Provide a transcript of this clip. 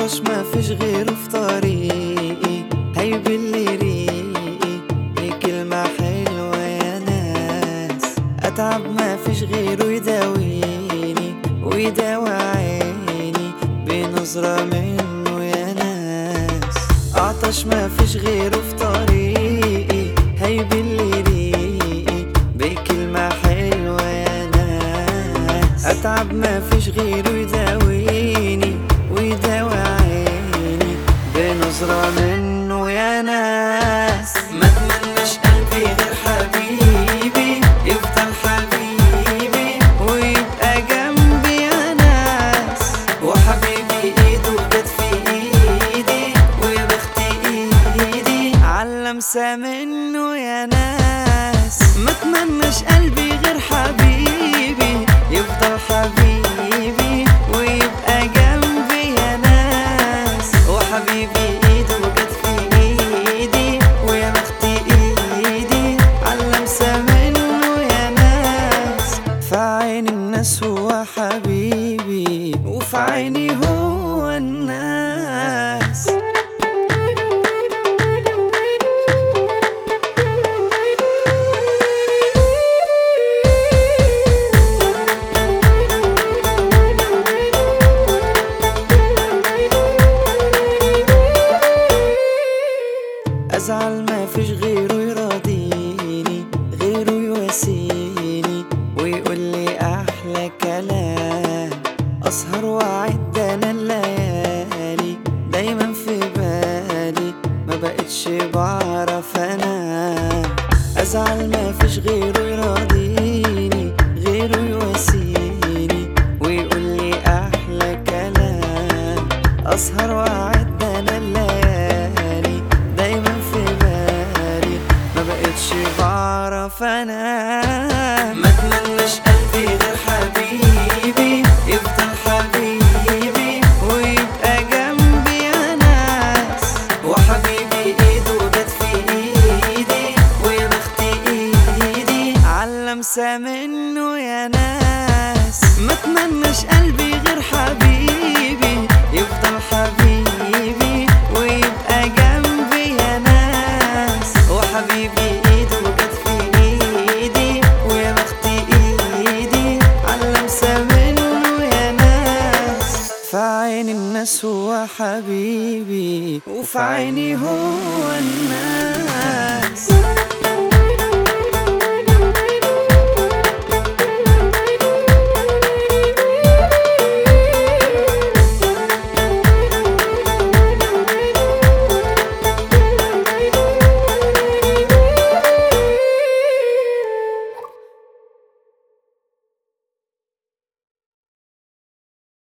عطش ما فيش غيره في طريقي هيبل ريقي بكلمة حلوة يا ناس أتعب ما فيش غيره يداويني ويداوي عيني بنظرة منه يا ناس عطش ما فيش غيره في طريقي هيبل ريقي بكلمة حلوة يا ناس أتعب ما فيش غيره يداويني ويداوي عيني بنظرة منه يا ناس ما اتمناش قلبي غير حبيبي يفضل حبيبي ويبقى جنبي يا ناس وحبيبي ايده جت في ايدي ويا بخت ايدي علمسة منه يا ناس ما اتمناش قلبي غير حبيبي يفضل حبيبي ويبقى جنبي يا ناس وحبيبي ايده جت في ايدي ويا بخت ايدي علمسة منه يا ناس في عين الناس هو حبيبي وفي عيني هو الناس ازعل ما فيش غيره يراضيني غيره يواسيني ويقول لي احلى كلام اسهر واعد انا الليالي دايما في بالي ما بقتش بعرف انام ازعل ما فيش غيره يراضيني غيره يواسيني ويقول لي احلى كلام اسهر واعد انا الليالي دايما في بالي ما بقتش بعرف انام ما اتمناش قلبي غير حبيبي يفضل حبيبي ويبقى جنبي يا ناس وحبيبي ايده جت في ايدي ويا بخت ايدي علمسة منه يا ناس ما اتمناش قلبي غير حبيبي يفضل حبيبي ويبقى جنبي يا ناس وحبيبي ايده جت في ايدي ويا بخت ايدي علمسة منه يا ناس في عين الناس هو حبيبي وفي عيني هو الناس